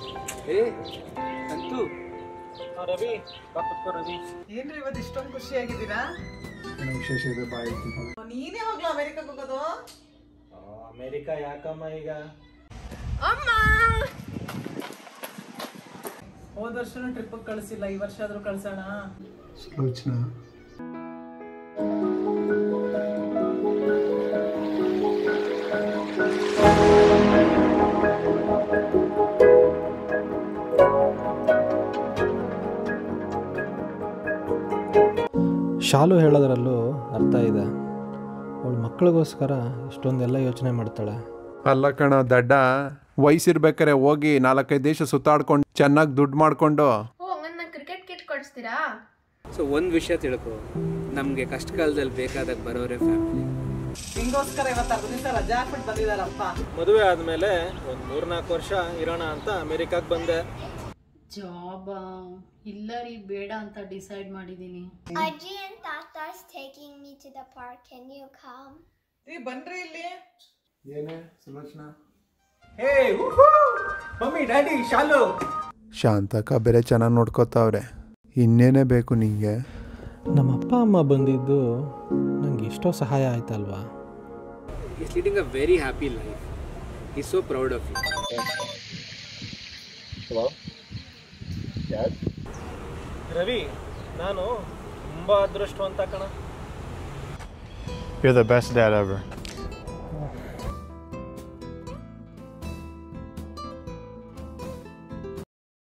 ಏ ಅಂತೂ ರವಿ ಪಾಪತ್ಕೋ ರವಿ ಏನ್ರಿ ಇವತ್ತು ಇಷ್ಟೊಂದು ಖುಷಿಯಾಗಿದ್ದೀರಾ ವಿಶೇಷ ಇದೆ ಬಾಯಿ ನೀನೇ ಹೋಗ್ಲಾ ಅಮೆರಿಕಕ್ಕೆ ಹೋಗೋದು ಅಮೇರಿಕ ಯಾಕಮ್ಮ ಈಗ ಹೋದ ವರ್ಷನೂ ಟ್ರಿಪ್ ಕಳಿಸಿಲ್ಲ ಈ ವರ್ಷ ಆದ್ರೂ ಕಳ್ಸೋಣ ಸುಲೋಚನಾ ಶಾಲು ಹೇಳೋದ್ರಲ್ಲೂ ಅರ್ಥ ಇದೆ ಅವಳ ಮಕ್ಕಳಿಗೋಸ್ಕರ ಇಷ್ಟೊಂದೆಲ್ಲ ಯೋಚನೆ ಮಾಡ್ತಾಳೆ ಅಲ್ಲ ಕಣ ದಡ್ಡ ವಯಸ್ಸಿರ್ಬೇಕಾರೆ ಹೋಗಿ ನಾಲ್ಕೈದು ದೇಶ ಸುತ್ತಾಡ್ಕೊಂಡು ಚೆನ್ನಾಗಿ ದುಡ್ಡು ಮಾಡ್ಕೊಂಡು ಓ ಹಂಗನ್ನ ಕ್ರಿಕೆಟ್ ಕಿಟ್ ಕೊಡಿಸ್ತೀರಾ ಸೊ ಒಂದು ವಿಷಯ ತಿಳ್ಕೊ ನಮಗೆ ಕಷ್ಟ ಕಾಲದಲ್ಲಿ ಬೇಕಾದಾಗ ಬರೋರೆ ಫ್ಯಾಮಿಲಿ ನಿಂಗೋಸ್ಕರ ಇವತ್ತು ಅರ್ಧ ದಿವಸ ರಜಾ ಹಾಕ್ಬಿಟ್ಟು ಬಂದಿದಾರಪ್ಪ ಮದುವೆ ಆದಮೇಲೆ ಒಂದು ಮೂರ್ನಾಲ್ಕು ವರ್ಷ ಇರೋಣ ಅಂತ ಅಮೇರಿಕಾಗೆ ಬಂದೆ ಜಾಬ ಇಲ್ಲ ರೀ ಬೇಡ ಅಂತ ಡಿಸೈಡ್ ಮಾಡಿದ್ದೀನಿ Aji and Tata's taking me to the park. Can you come? ಈ ಬನ್ರಿ ಇಲ್ಲಿ ಏನೇ ಸುಲೋಚನಾ ಹೇ ಮಮ್ಮಿ ಡ್ಯಾಡಿ ಶಾಲು ಶಾಂತಕ ಬೇರೆ ಚೆನ್ನಾಗಿ ನೋಡ್ಕೋತಾವ್ರೆ ಇನ್ನೇನೇ ಬೇಕು ನಿಂಗೆ ನಮ್ಮ ಅಪ್ಪ ಅಮ್ಮ ಬಂದಿದ್ದು ನಂಗೆ ಎಷ್ಟೋ ಸಹಾಯ ಆಯ್ತಲ್ವಾ is leading a very happy life ಈ so proud of you Ravi ನಾನು ತುಂಬ ಅದೃಷ್ಟವಂತ ಕಣ You're the best dad ever.